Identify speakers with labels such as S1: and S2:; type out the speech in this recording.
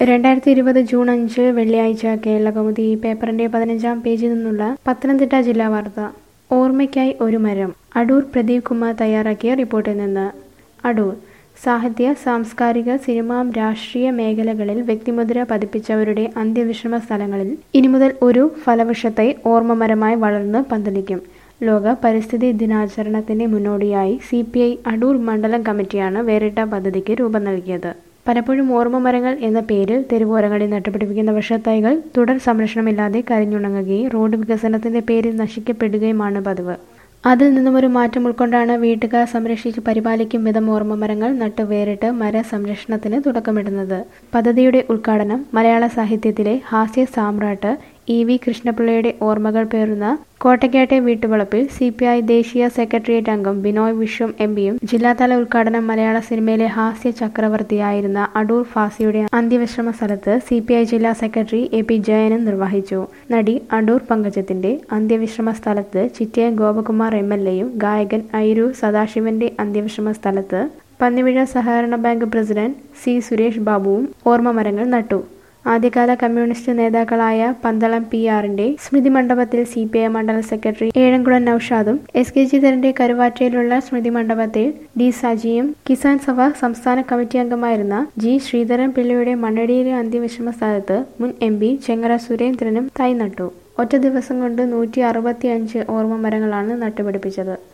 S1: രണ്ടായിരത്തി ഇരുപത് ജൂൺ അഞ്ച് വെള്ളിയാഴ്ച കേരളകൗമുദി പേപ്പറിന്റെ പതിനഞ്ചാം പേജിൽ നിന്നുള്ള പത്തനംതിട്ട ജില്ലാ വാർത്ത ഓർമ്മയ്ക്കായി ഒരു മരം അടൂർ പ്രദീപ് കുമാർ തയ്യാറാക്കിയ റിപ്പോർട്ടിൽ നിന്ന് അടൂർ സാഹിത്യ സാംസ്കാരിക സിനിമാ രാഷ്ട്രീയ മേഖലകളിൽ വ്യക്തിമുദ്ര പതിപ്പിച്ചവരുടെ അന്ത്യവിശ്രമ സ്ഥലങ്ങളിൽ ഇനി മുതൽ ഒരു ഫലവൃക്ഷത്തൈ ഓർമ്മമരമായി വളർന്ന് പന്തലിക്കും ലോക പരിസ്ഥിതി ദിനാചരണത്തിന്റെ മുന്നോടിയായി സി പി ഐ അടൂർ മണ്ഡലം കമ്മിറ്റിയാണ് വേറിട്ട പദ്ധതിക്ക് രൂപം നൽകിയത് പലപ്പോഴും ഓർമ്മ മരങ്ങൾ എന്ന പേരിൽ തെരുവോരങ്ങളിൽ നട്ടുപിടിപ്പിക്കുന്ന വൃക്ഷത്തൈകൾ തുടർ സംരക്ഷണമില്ലാതെ കരിഞ്ഞുണങ്ങുകയും റോഡ് വികസനത്തിന്റെ പേരിൽ നശിക്കപ്പെടുകയുമാണ് പതിവ് അതിൽ നിന്നും ഒരു മാറ്റം ഉൾക്കൊണ്ടാണ് വീട്ടുകാർ സംരക്ഷിച്ച് പരിപാലിക്കും വിധം ഓർമ്മ മരങ്ങൾ നട്ട് വേറിട്ട് മര സംരക്ഷണത്തിന് തുടക്കമിടുന്നത് പദ്ധതിയുടെ ഉദ്ഘാടനം മലയാള സാഹിത്യത്തിലെ ഹാസ്യ സാമ്രാട്ട് ഇ വി കൃഷ്ണപിള്ളയുടെ ഓർമ്മകൾ പേറുന്ന കോട്ടയ്ക്കാട്ടെ വീട്ടുവളപ്പിൽ സി പി ഐ ദേശീയ സെക്രട്ടേറിയറ്റ് അംഗം ബിനോയ് വിശ്വം എം പിയും ജില്ലാതല ഉദ്ഘാടനം മലയാള സിനിമയിലെ ഹാസ്യ ചക്രവർത്തിയായിരുന്ന അടൂർ ഫാസിയുടെ അന്ത്യവിശ്രമ സ്ഥലത്ത് സി പി ഐ ജില്ലാ സെക്രട്ടറി എ പി ജയനും നിർവഹിച്ചു നടി അടൂർ പങ്കജത്തിന്റെ അന്ത്യവിശ്രമ സ്ഥലത്ത് ചിറ്റയ ഗോപകുമാർ എം എൽ എയും ഗായകൻ ഐരൂർ സദാശിവന്റെ അന്ത്യവിശ്രമ സ്ഥലത്ത് പന്നിവിഴ സഹകരണ ബാങ്ക് പ്രസിഡന്റ് സി സുരേഷ് ബാബുവും ഓർമ്മ മരങ്ങൾ നട്ടു ആദ്യകാല കമ്മ്യൂണിസ്റ്റ് നേതാക്കളായ പന്തളം പി ആറിന്റെ സ്മൃതി മണ്ഡപത്തിൽ സി പി ഐ മണ്ഡലം secretary Ezhamkulam Naushad S K ജിധരന്റെ കരുവാറ്റയിലുള്ള സ്മൃതി മണ്ഡപത്തിൽ ഡി സജിയും കിസാൻ സഭ സംസ്ഥാന കമ്മിറ്റി അംഗമായിരുന്ന ജി ശ്രീധരൻ പിള്ളയുടെ മണ്ണടിയിലെ അന്ത്യവിശ്രമ സ്ഥലത്ത് മുൻ എം പി ചെങ്ങറ സുരേന്ദ്രനും തൈ നട്ടു ഒറ്റ ദിവസം കൊണ്ട് നൂറ്റി അറുപത്തി അഞ്ച് ഓർമ്മ മരങ്ങളാണ് നട്ടുപിടിപ്പിച്ചത്